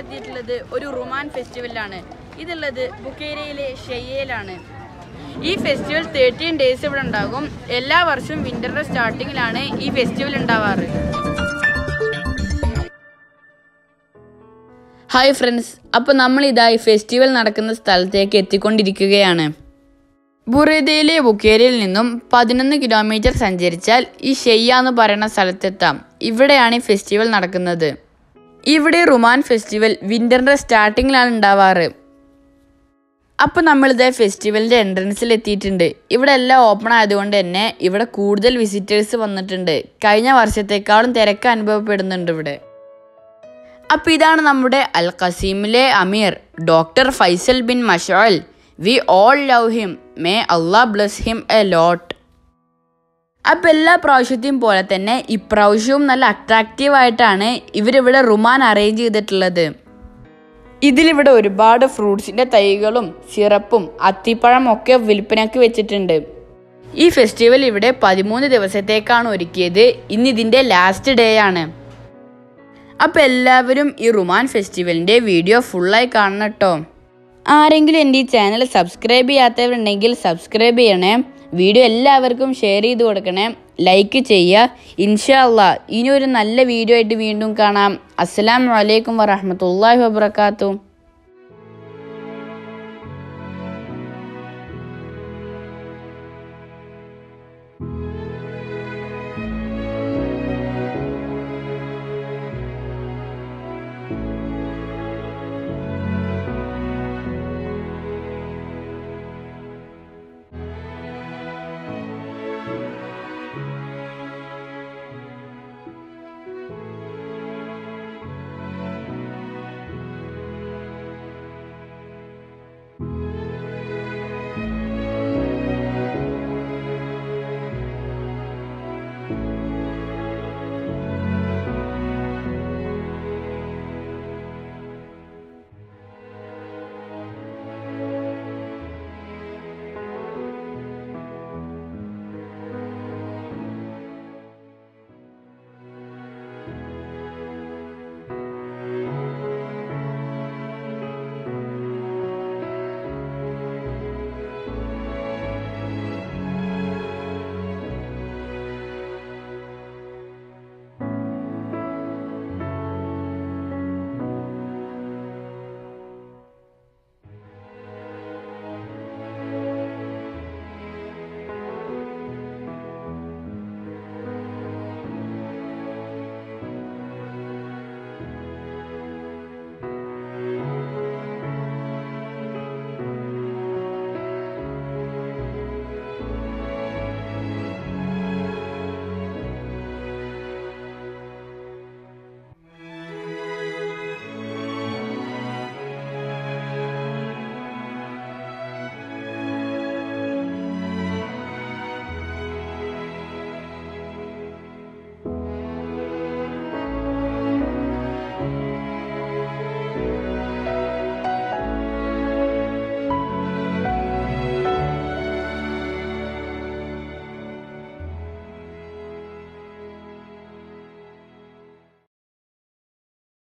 എത്തിയിട്ടുള്ളത് ഒരു റുമാൻ ഫെസ്റ്റിവലിലാണ് ഇതുള്ളത് ബുക്കേരയിലെ ഷെയ്യയിലാണ് ഈ ഫെസ്റ്റിവൽ തേർട്ടീൻ ഡേയ്സ് ഇവിടെ ഉണ്ടാകും എല്ലാ വർഷവും വിന്ററിന്റെ സ്റ്റാർട്ടിങ്ങിലാണ് ഈ ഫെസ്റ്റിവൽ ഉണ്ടാവാറ് ഹായ് ഫ്രണ്ട്സ് അപ്പോൾ നമ്മൾ ഇതായി ഫെസ്റ്റിവൽ നടക്കുന്ന സ്ഥലത്തേക്ക് എത്തിക്കൊണ്ടിരിക്കുകയാണ് ബുറേദയിലെ ബുക്കേരിയിൽ നിന്നും പതിനൊന്ന് കിലോമീറ്റർ സഞ്ചരിച്ചാൽ ഈ ഷെയ്യ എന്ന് പറയുന്ന സ്ഥലത്തെത്താം ഇവിടെയാണ് ഈ ഫെസ്റ്റിവൽ നടക്കുന്നത് ഇവിടെ റുമാൻ ഫെസ്റ്റിവൽ വിന്ററിന്റെ സ്റ്റാർട്ടിങ്ങിലാണ് ഉണ്ടാവാറ് അപ്പോൾ നമ്മളിത് ഫെസ്റ്റിവലിൻ്റെ എൻട്രൻസിൽ എത്തിയിട്ടുണ്ട് ഇവിടെ എല്ലാം ഓപ്പൺ ആയതുകൊണ്ട് തന്നെ ഇവിടെ കൂടുതൽ വിസിറ്റേഴ്സ് വന്നിട്ടുണ്ട് കഴിഞ്ഞ വർഷത്തേക്കാളും തിരക്ക് അനുഭവപ്പെടുന്നുണ്ട് ഇവിടെ അപ്പോൾ ഇതാണ് നമ്മുടെ അൽ ഖസീമിലെ അമീർ doctor Faisal bin Mashal we all love him may Allah bless him a lot അപ്പം എല്ലാ പ്രാവശ്യത്തെയും പോലെ തന്നെ ഇപ്രാവശ്യവും നല്ല അട്രാക്റ്റീവ് ആയിട്ടാണ് ഇവരിവിടെ റുമാൻ അറേഞ്ച് ചെയ്തിട്ടുള്ളത് ഇതിലിവിടെ ഒരുപാട് ഫ്രൂട്ട്സിൻ്റെ തൈകളും സിറപ്പും അത്തിപ്പഴം ഒക്കെ വിൽപ്പനയ്ക്ക് വെച്ചിട്ടുണ്ട് ഈ ഫെസ്റ്റിവൽ ഇവിടെ പതിമൂന്ന് ദിവസത്തേക്കാണ് ഒരുക്കിയത് ഇന്ന് ഇതിൻ്റെ ലാസ്റ്റ് ഡേ ആണ് അപ്പോൾ എല്ലാവരും ഈ റുമാൻ ഫെസ്റ്റിവലിൻ്റെ വീഡിയോ ഫുള്ളായി കാണണം കേട്ടോ ആരെങ്കിലും എൻ്റെ ഈ ചാനൽ സബ്സ്ക്രൈബ് ചെയ്യാത്തവരുണ്ടെങ്കിൽ സബ്സ്ക്രൈബ് ചെയ്യണേ വീഡിയോ എല്ലാവർക്കും ഷെയർ ചെയ്ത് കൊടുക്കണേ ലൈക്ക് ചെയ്യുക ഇൻഷാ അല്ലാ ഇനി ഒരു നല്ല വീഡിയോ ആയിട്ട് വീണ്ടും കാണാം അസ്സലാമു അലൈക്കും വറഹമത്തല്ലാഹി വബർക്കാത്തു